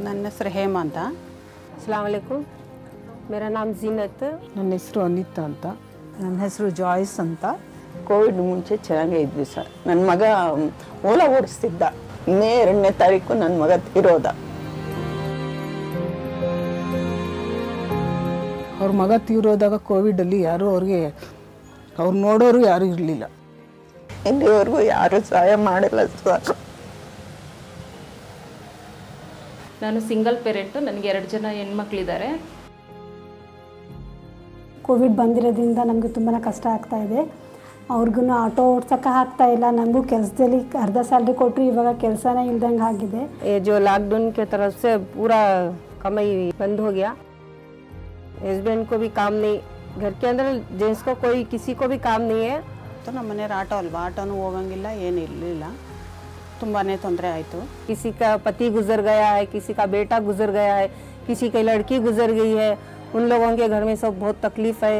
ನನ್ನ ಹೆಸರು ಹೇಮ ಅಂತ अलैक्म मेरा नाम जीनत ನನ್ನ ಹೆಸರು ಅನಿತಾ ಅಂತ ನನ್ನ ಹೆಸರು ಜಾಯ್ಸ್ ಅಂತ ಕೋವಿಡ್ ಮುಂಚೆ ಚೆನ್ನಾಗೇ ಇದ್ವಿ ಸರ್ ನನ್ನ ಮಗ ಓಲಾ ಓಡಿಸ್ತಿದ್ದ ಮೇ ಎರಡನೇ ತಾರೀಕು ನನ್ನ ಮಗ ತೀರೋದ ಅವ್ರ ಮಗ ತೀರೋದಾಗ ಕೋವಿಡಲ್ಲಿ ಯಾರೂ ಅವ್ರಿಗೆ ಅವ್ರು ನೋಡೋರು ಯಾರೂ ಇರಲಿಲ್ಲ ಇಲ್ಲಿವರೆಗೂ ಯಾರು ಸಹಾಯ ಮಾಡಿಲ್ಲ ಸರ್ ನಾನು ಸಿಂಗಲ್ ಪೇರೆಂಟು ನನಗೆ ಎರಡು ಜನ ಹೆಣ್ಮಕ್ಳಿದ್ದಾರೆ ಕೋವಿಡ್ ಬಂದಿರೋದ್ರಿಂದ ನಮಗೆ ತುಂಬಾ ಕಷ್ಟ ಆಗ್ತಾ ಇದೆ ಅವ್ರಿಗೂ ಆಟೋ ಓಡ್ಸೋಕ್ಕೆ ಆಗ್ತಾ ಇಲ್ಲ ನಮಗೂ ಕೆಲಸದಲ್ಲಿ ಅರ್ಧ ಸ್ಯಾಲ್ರಿ ಕೊಟ್ಟರು ಇವಾಗ ಕೆಲಸನೇ ಇಲ್ದಂಗೆ ಆಗಿದೆ ये जो लॉकडाउन के तरफ से पूरा कमाई बंद हो गया हस्बैंड को भी काम नहीं घर के अंदर जेंट्स को कोई किसी को भी काम नहीं है ಮತ್ತು ನಮ್ಮ ಮನೆಯವ್ರು ಆಟೋ ಅಲ್ವಾ ಆಟೋನು ಹೋಗಂಗಿಲ್ಲ ಏನು ಇರಲಿಲ್ಲ ತುಂಬಾ ತೊಂದರೆ ಆಯಿತು किसी का पति गुजर गया है किसी का बेटा गुजर गया है किसी की लड़की गुजर गई है उन लोगों के घर में सब बहुत तकलीफ है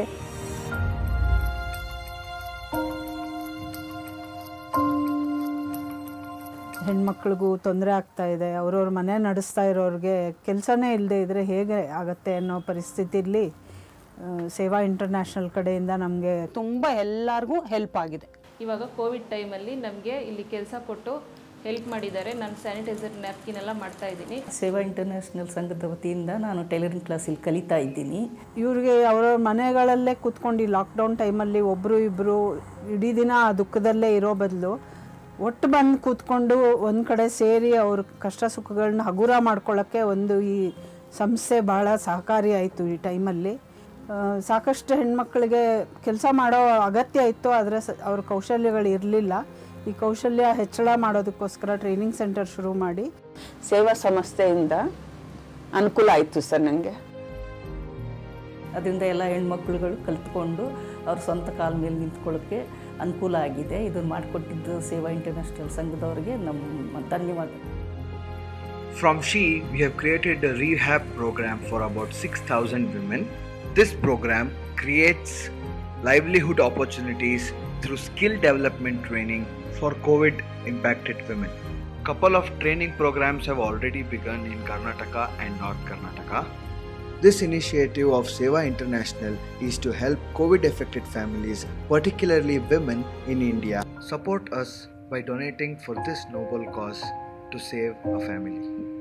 ಹೆಣ್ಮಕ್ಳಿಗೂ ತೊಂದರೆ ಆಗ್ತಾ ಇದೆ ಅವ್ರವ್ರ ಮನೆ ನಡೆಸ್ತಾ ಇರೋರಿಗೆ ಕೆಲಸನೇ ಇಲ್ಲದೆ ಇದ್ದರೆ ಹೇಗೆ ಆಗತ್ತೆ ಅನ್ನೋ ಪರಿಸ್ಥಿತಿಲಿ ಆ, ಸೇವಾ ಇಂಟರ್ನ್ಯಾಷನಲ್ ಕಡೆಯಿಂದ ನಮಗೆ ತುಂಬ ಎಲ್ಲರಿಗೂ ಹೆಲ್ಪ್ ಆಗಿದೆ ಇವಾಗ ಕೋವಿಡ್ ಟೈಮಲ್ಲಿ ನಮಗೆ ಇಲ್ಲಿ ಕೆಲಸ ಕೊಟ್ಟು ಹೆಲ್ಪ್ ಮಾಡಿದ್ದಾರೆ ನಾನು ಸ್ಯಾನಿಟೈಸರ್ ನ್ಯಾಪ್ಕಿನ್ ಎಲ್ಲ ಮಾಡ್ತಾ ಇದ್ದೀನಿ ಸೇವಾ ಇಂಟರ್ನ್ಯಾಷನಲ್ ಸಂಘದ ವತಿಯಿಂದ ನಾನು ಟೈಲರಿಂಗ್ ಕ್ಲಾಸಲ್ಲಿ ಕಲಿತಾ ಇದ್ದೀನಿ ಇವ್ರಿಗೆ ಅವ್ರವ್ರ ಮನೆಗಳಲ್ಲೇ ಕೂತ್ಕೊಂಡು ಈ ಲಾಕ್ಡೌನ್ ಟೈಮಲ್ಲಿ ಒಬ್ಬರು ಇಬ್ಬರು ಇಡೀ ದಿನ ಆ ದುಃಖದಲ್ಲೇ ಇರೋ ಬದಲು ಒಟ್ಟು ಬಂದು ಕೂತ್ಕೊಂಡು ಒಂದು ಕಡೆ ಸೇರಿ ಅವ್ರ ಕಷ್ಟ ಸುಖಗಳನ್ನ ಹಗುರ ಮಾಡ್ಕೊಳ್ಳೋಕ್ಕೆ ಒಂದು ಈ ಸಂಸ್ಥೆ ಭಾಳ ಸಹಕಾರಿ ಆಯಿತು ಈ ಟೈಮಲ್ಲಿ ಆ, ಸಾಕಷ್ಟು ಹೆಣ್ಮಕ್ಳಿಗೆ ಕೆಲಸ ಮಾಡೋ ಅಗತ್ಯ ಇತ್ತು ಆದರೆ ಸ ಅವ್ರ ಕೌಶಲ್ಯಗಳು ಇರಲಿಲ್ಲ ಈ ಕೌಶಲ್ಯ ಹೆಚ್ಚಳ ಮಾಡೋದಕ್ಕೋಸ್ಕರ ಟ್ರೈನಿಂಗ್ ಸೆಂಟರ್ ಶುರು ಮಾಡಿ ಸೇವಾ ಸಂಸ್ಥೆಯಿಂದ ಅನುಕೂಲ ಆಯಿತು ಸರ್ ನನಗೆ ಅದರಿಂದ ಎಲ್ಲ ಹೆಣ್ಮಕ್ಳುಗಳು ಕಲಿತ್ಕೊಂಡು ಅವ್ರ ಸ್ವಂತ ಕಾಲ ಮೇಲೆ ನಿಂತ್ಕೊಳ್ಳೋಕ್ಕೆ ಅನುಕೂಲ ಆಗಿದೆ ಇದನ್ನು ಮಾಡಿಕೊಟ್ಟಿದ್ದು ಸೇವಾ ಇಂಟರ್ನ್ಯಾಷನಲ್ ಸಂಘದವರಿಗೆ ನಮ್ಮ ಧನ್ಯವಾದ From She, we have created a rehab program for about 6,000 women. This program creates livelihood opportunities through skill development training for COVID impacted women. Couple of training programs have already begun in Karnataka and North Karnataka. This initiative of Seva International is to help COVID affected families, particularly women in India. Support us by donating for this noble cause to save a family.